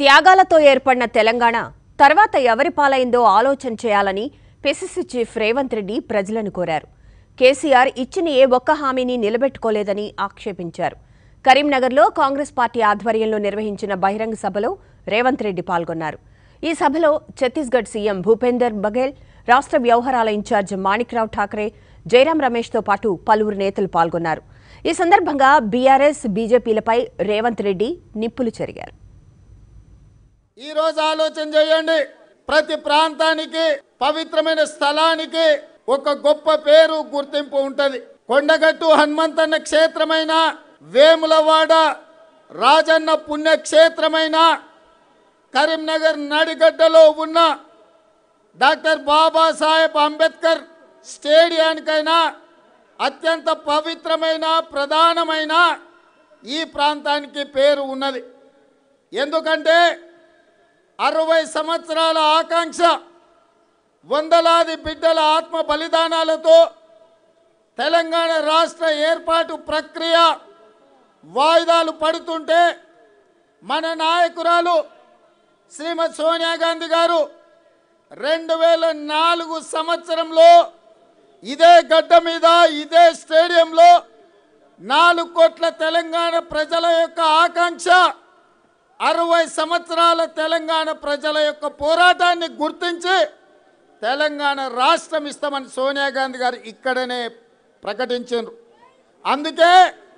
త్యాగాలతో ఏర్పడిన తెలంగాణ తర్వాత ఎవరి పాలైందో ఆలోచన చేయాలని పిసిసి చీఫ్ రేవంత్ రెడ్డి ప్రజలను కోరారు కేసీఆర్ ఇచ్చిన ఏ ఒక్క హామీని నిలబెట్టుకోలేదని ఆక్షేపించారు కరీంనగర్లో కాంగ్రెస్ పార్టీ ఆధ్వర్యంలో నిర్వహించిన బహిరంగ సభలో రేవంత్ రెడ్డి పాల్గొన్నారు ఈ సభలో ఛత్తీస్గఢ్ సీఎం భూపేందర్ బఘేల్ రాష్ట్ర వ్యవహారాల ఇన్ఛార్జ్ మాణిక్రావు ఠాకరే జైరాం రమేష్తో పాటు పలువురు నేతలు పాల్గొన్నారు ఈ సందర్భంగా బీఆర్ఎస్ బీజేపీలపై రేవంత్ రెడ్డి నిప్పులు చెరిగారు ఈ రోజు ఆలోచన చేయండి ప్రతి ప్రాంతానికి పవిత్రమైన స్థలానికి ఒక గొప్ప పేరు గుర్తింపు ఉంటది కొండగట్టు హనుమంతన్న క్షేత్రమైన వేములవాడ రాజన్న పుణ్యక్షేత్రమైన కరీంనగర్ నడిగడ్డలో ఉన్న డాక్టర్ బాబాసాహెబ్ అంబేద్కర్ స్టేడియానికైనా అత్యంత పవిత్రమైన ప్రధానమైన ఈ ప్రాంతానికి పేరు ఉన్నది ఎందుకంటే అరవై సంవత్సరాల ఆకాంక్ష వందలాది బిడ్డల ఆత్మ బలిదానాలతో తెలంగాణ రాష్ట్ర ఏర్పాటు ప్రక్రియ వాయిదాలు పడుతుంటే మన నాయకురాలు శ్రీమతి సోనియా గాంధీ గారు రెండు వేల నాలుగు సంవత్సరంలో ఇదే గడ్డ మీద ఇదే స్టేడియంలో నాలుగు కోట్ల తెలంగాణ ప్రజల యొక్క ఆకాంక్ష అరవై సంవత్సరాల తెలంగాణ ప్రజల యొక్క పోరాటాన్ని గుర్తించి తెలంగాణ రాష్ట్రం ఇస్తామని సోనియా గాంధీ గారు ఇక్కడనే ప్రకటించారు అందుకే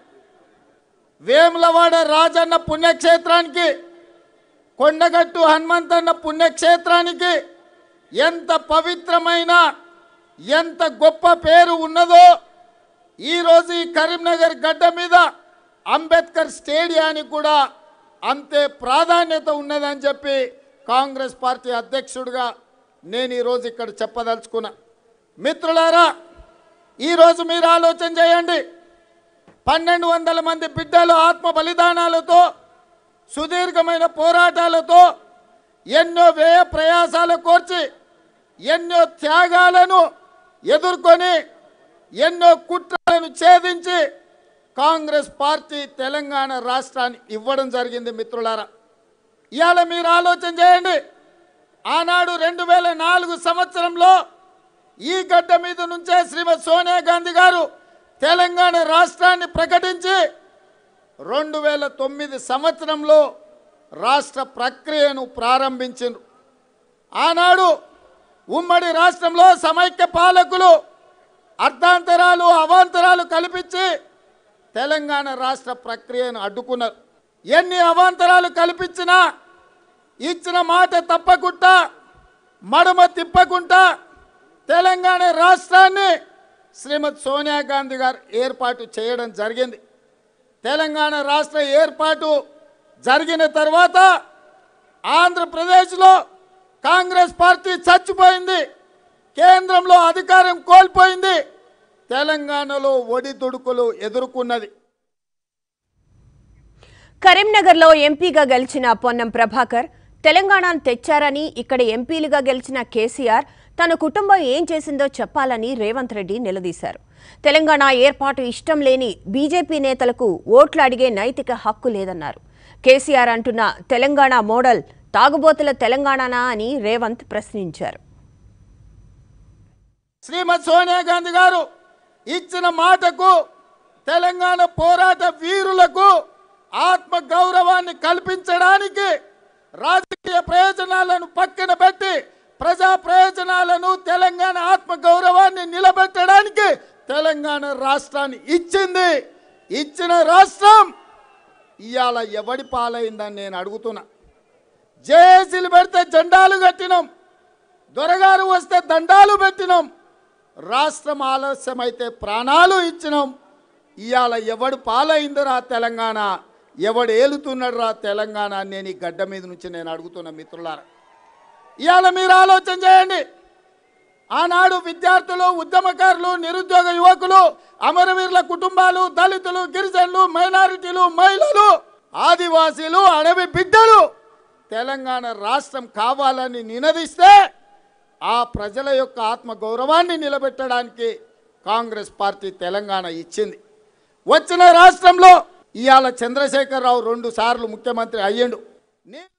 వేములవాడ రాజన్న పుణ్యక్షేత్రానికి కొండగట్టు హనుమంతన్న పుణ్యక్షేత్రానికి ఎంత పవిత్రమైన ఎంత గొప్ప పేరు ఉన్నదో ఈరోజు ఈ కరీంనగర్ గడ్డ మీద అంబేద్కర్ స్టేడియానికి కూడా అంతే ప్రాధాన్యత ఉన్నదని చెప్పి కాంగ్రెస్ పార్టీ అధ్యక్షుడిగా నేను ఈరోజు ఇక్కడ చెప్పదలుచుకున్నా మిత్రులారా ఈరోజు మీరు ఆలోచన చేయండి పన్నెండు వందల మంది బిడ్డలు ఆత్మ బలిదానాలతో సుదీర్ఘమైన పోరాటాలతో ఎన్నో వ్యయ ప్రయాసాలు కోర్చి ఎన్నో త్యాగాలను ఎదుర్కొని ఎన్నో కుట్రలను ఛేదించి కాంగ్రెస్ పార్టీ తెలంగాణ రాష్ట్రాన్ని ఇవ్వడం జరిగింది మిత్రులారా ఇవాళ మీరు ఆలోచన చేయండి ఆనాడు రెండు వేల నాలుగు సంవత్సరంలో ఈ గడ్డ మీద నుంచే శ్రీమతి సోనియా గాంధీ గారు తెలంగాణ రాష్ట్రాన్ని ప్రకటించి రెండు వేల తొమ్మిది సంవత్సరంలో రాష్ట్ర ప్రక్రియను ప్రారంభించారు ఆనాడు ఉమ్మడి రాష్ట్రంలో సమైక్య పాలకులు అర్ధాంతరాలు అవాంతరాలు కల్పించి తెలంగాణ రాష్ట్ర ప్రక్రియను అడ్డుకున్నారు ఎన్ని అవాంతరాలు కల్పించినా ఇచ్చిన మాట తప్పకుండా మడమ తిప్పకుండా తెలంగాణ రాష్ట్రాన్ని శ్రీమతి సోనియా గాంధీ గారు ఏర్పాటు చేయడం జరిగింది తెలంగాణ రాష్ట్ర ఏర్పాటు జరిగిన తర్వాత ఆంధ్రప్రదేశ్లో కాంగ్రెస్ పార్టీ చచ్చిపోయింది కేంద్రంలో అధికారం కోల్పోయింది తెలంగాణలో ఒడిదుడుకులు ఎదుర్కొన్నది కరీంనగర్లో ఎంపీగా గెలిచిన పొన్నం ప్రభాకర్ తెలంగాణను తెచ్చారని ఇక్కడ ఎంపీలుగా గెలిచిన కేసీఆర్ తన కుటుంబం ఏం చేసిందో చెప్పాలని రేవంత్ రెడ్డి నిలదీశారు తెలంగాణ ఏర్పాటు ఇష్టం లేని బీజేపీ నేతలకు ఓట్లు అడిగే నైతిక హక్కు లేదన్నారు కేసీఆర్ అంటున్న తెలంగాణ మోడల్ తాగుబోతుల తెలంగాణనా అని రేవంత్ ప్రశ్నించారు శ్రీమతి సోనియా గాంధీ గారు ఇచ్చిన మాటకు తెలంగాణ పోరాట వీరులకు ఆత్మ గౌరవాన్ని కల్పించడానికి రాజకీయ ప్రయోజనాలను పక్కన పెట్టి ప్రజా ప్రయోజనాలను తెలంగాణ ఆత్మ గౌరవాన్ని నిలబెట్టడానికి తెలంగాణ రాష్ట్రాన్ని ఇచ్చింది ఇచ్చిన రాష్ట్రం ఇవాళ ఎవడి పాలైందని నేను అడుగుతున్నా జేఏసీలు పెడితే జెండాలు కట్టినాం దొరగారు వస్తే దండాలు పెట్టినాం రాష్ట్రం ఆలస్యమైతే ప్రాణాలు ఇచ్చినాం ఇవాళ ఎవడు పాలైందిరా తెలంగాణ ఎవడు ఏలుతున్నాడు రా తెలంగాణ అని నేను ఈ గడ్డ మీద నుంచి నేను అడుగుతున్నా మిత్రులారా ఇవాళ మీరు ఆలోచన చేయండి ఆనాడు విద్యార్థులు ఉద్యమకారులు నిరుద్యోగ యువకులు అమరవీరుల కుటుంబాలు దళితులు గిరిజనులు మైనారిటీలు మహిళలు ఆదివాసీలు అడవి బిడ్డలు తెలంగాణ రాష్ట్రం కావాలని నినదిస్తే ఆ ప్రజల యొక్క ఆత్మ గౌరవాన్ని నిలబెట్టడానికి కాంగ్రెస్ పార్టీ తెలంగాణ ఇచ్చింది వచ్చిన రాష్ట్రంలో ఇవాళ చంద్రశేఖరరావు రెండు సార్లు ముఖ్యమంత్రి అయ్యిండు నే-